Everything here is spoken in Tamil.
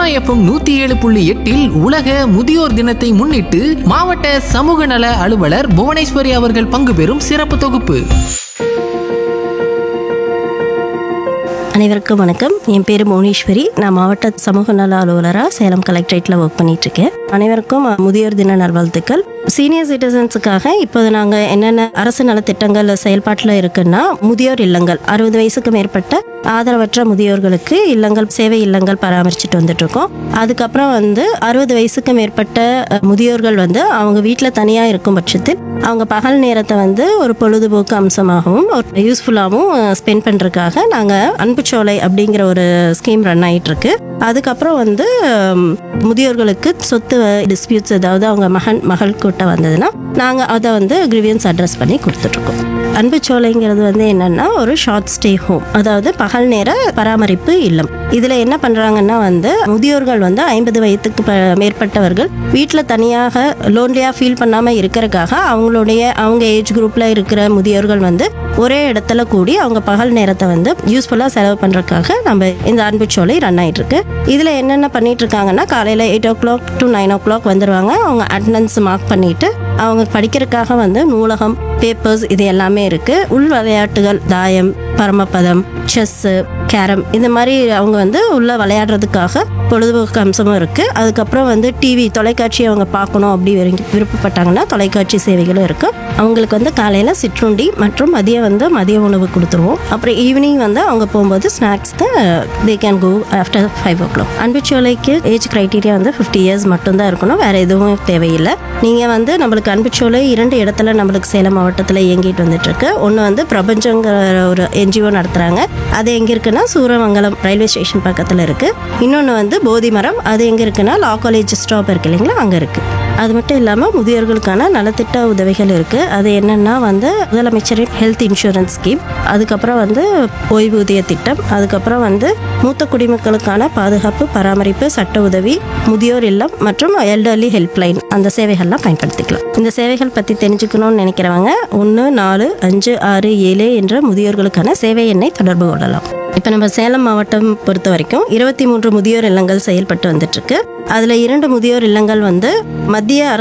எஃப்எம் நூத்தி ஏழு புள்ளி எட்டில் உலக முதியோர் தினத்தை முன்னிட்டு மாவட்ட சமூக நல அலுவலர் புவனேஸ்வரி அவர்கள் பங்கு பெறும் சிறப்பு தொகுப்பு அனைவருக்கும் வணக்கம் என் பேர் புவனேஸ்வரி நான் மாவட்ட சமூக நல அலுவலராக சேலம் கலெக்டரேட்டில் ஒர்க் பண்ணிட்டு இருக்கேன் அனைவருக்கும் முதியோர் தின நல்வாழ்த்துக்கள் சீனியர் சிட்டிசன்ஸுக்காக இப்போது நாங்கள் என்னென்ன அரசு நலத்திட்டங்கள் செயல்பாட்டில் இருக்குன்னா முதியோர் இல்லங்கள் அறுபது வயசுக்கு மேற்பட்ட ஆதரவற்ற முதியோர்களுக்கு இல்லங்கள் சேவை இல்லங்கள் பராமரிச்சுட்டு வந்துட்டு இருக்கோம் அதுக்கப்புறம் வந்து அறுபது வயசுக்கு மேற்பட்ட அஹ், முதியோர்கள் வந்து அவங்க வீட்டில் தனியாக இருக்கும் பட்சத்தில் அவங்க பகல் நேரத்தை வந்து ஒரு பொழுதுபோக்கு அம்சமாகவும் ஒரு யூஸ்ஃபுல்லாகவும் ஸ்பெண்ட் பண்ணுறதுக்காக நாங்கள் அன்புச்சோலை அப்படிங்கிற ஒரு ஸ்கீம் ரன் ஆயிட்டு இருக்கு அதுக்கப்புறம் வந்து ஹம், முதியோர்களுக்கு சொத்து டிஸ்பியூட்ஸ் ஏதாவது அவங்க மகன் மகள் கூட்ட வந்ததுன்னா நாங்கள் அதை வந்து கிரிவியன்ஸ் அட்ரஸ் பண்ணி கொடுத்துட்ருக்கோம் அன்புச்சோலைங்கிறது வந்து என்னன்னா ஒரு ஷார்ட் ஸ்டே ஹோம் அதாவது பகல் நேர பராமரிப்பு இல்லம் இதில் என்ன பண்ணுறாங்கன்னா வந்து முதியோர்கள் வந்து ஐம்பது வயதுக்கு ப- மேற்பட்டவர்கள் வீட்டில் தனியாக லோன்லியாக ஃபீல் பண்ணாமல் இருக்கிறதுக்காக அவங்களுடைய அவங்க ஏஜ் குரூப்பில் இருக்கிற முதியோர்கள் வந்து ஒரே இடத்துல கூடி அவங்க பகல் நேரத்தை வந்து யூஸ்ஃபுல்லாக செலவு பண்ணுறதுக்காக நம்ம இந்த அன்புச்சோலை ரன் ஆயிட்டு இருக்கு இதில் என்னென்ன பண்ணிட்டு இருக்காங்கன்னா காலையில் eight o'clock to nine o'clock வந்துடுவாங்க அவங்க அட்டண்டன்ஸ் மார்க் பண்ணிட்டு அவங்க படிக்கிறதுக்காக வந்து நூலகம் பேப்பர்ஸ் இது எல்லாமே இருக்கு உள் விளையாட்டுகள் தாயம் பரமபதம் செஸ்ஸு கேரம் இந்த மாதிரி அவங்க வந்து உள்ள விளையாடுறதுக்காக பொழுதுபோக்கு அம்சமும் இருக்கு அதுக்கப்புறம் வந்து டிவி தொலைக்காட்சி அவங்க பார்க்கணும் அப்படி விரும்பி- விருப்பப்பட்டாங்கன்னா தொலைக்காட்சி சேவைகளும் இருக்கு அவங்களுக்கு வந்து காலையில் சிற்றுண்டி மற்றும் மதியம் வந்து மதிய உணவு கொடுத்துருவோம் அப்புறம் ஈவினிங் வந்து அவங்க போகும்போது snacks they can go after five o'clock அன்புச்சோலைக்கு ஏஜ் க்ரைட்டீரியா வந்து ஃபிஃப்டி இயர்ஸ் மட்டும்தான் இருக்கணும் வேற எதுவும் தேவையில்லை நீங்கள் வந்து நம்மளுக்கு அன்புச்சோலை இரண்டு இடத்துல நம்மளுக்கு சேலம் மாவட்டத்தில் இயங்கிட்டு வந்துட்டு இருக்கு ஒன்று வந்து பிரபஞ்சங்கிற ஒரு என்ஜிஓ நடத்துகிறாங்க அது எங்கே இருக்குன்னா சூரமங்கலம் ரயில்வே ஸ்டேஷன் பக்கத்தில் இருக்குது இன்னொன்று வந்து போதி மரம் அது எங்கே இருக்குன்னா லா காலேஜ் ஸ்டாப் இருக்கு இல்லைங்களா அங்கே இருக்குது அது மட்டும் இல்லாமல் முதியோர்களுக்கான நலத்திட்ட உதவிகள் இருக்குது அது என்னென்னா வந்து முதலமைச்சரின் ஹெல்த் இன்சூரன்ஸ் ஸ்கீம் அதுக்கப்புறம் வந்து ஓய்வூதிய திட்டம் அதுக்கப்புறம் வந்து மூத்த குடிமக்களுக்கான பாதுகாப்பு பராமரிப்பு சட்ட உதவி முதியோர் இல்லம் மற்றும் எல்டர்லி ஹெல்ப்லைன் அந்த சேவைகள்லாம் பயன்படுத்திக்கலாம் இந்த சேவைகள் பற்றி தெரிஞ்சுக்கணும்னு நினைக்கிறவங்க ஒன்று நாலு அஞ்சு ஆறு ஏழு என்ற முதியோர்களுக்கான சேவை எண்ணை தொடர்பு கொள்ளலாம் இப்போ நம்ம சேலம் மாவட்டம் பொறுத்த வரைக்கும் இருபத்தி மூன்று முதியோர் இல்லங்கள் செயல்பட்டு வந்துட்டு இருக்கு அதில் இரண்டு முதியோர் இல்லங்கள் வந்து மத்திய அரசு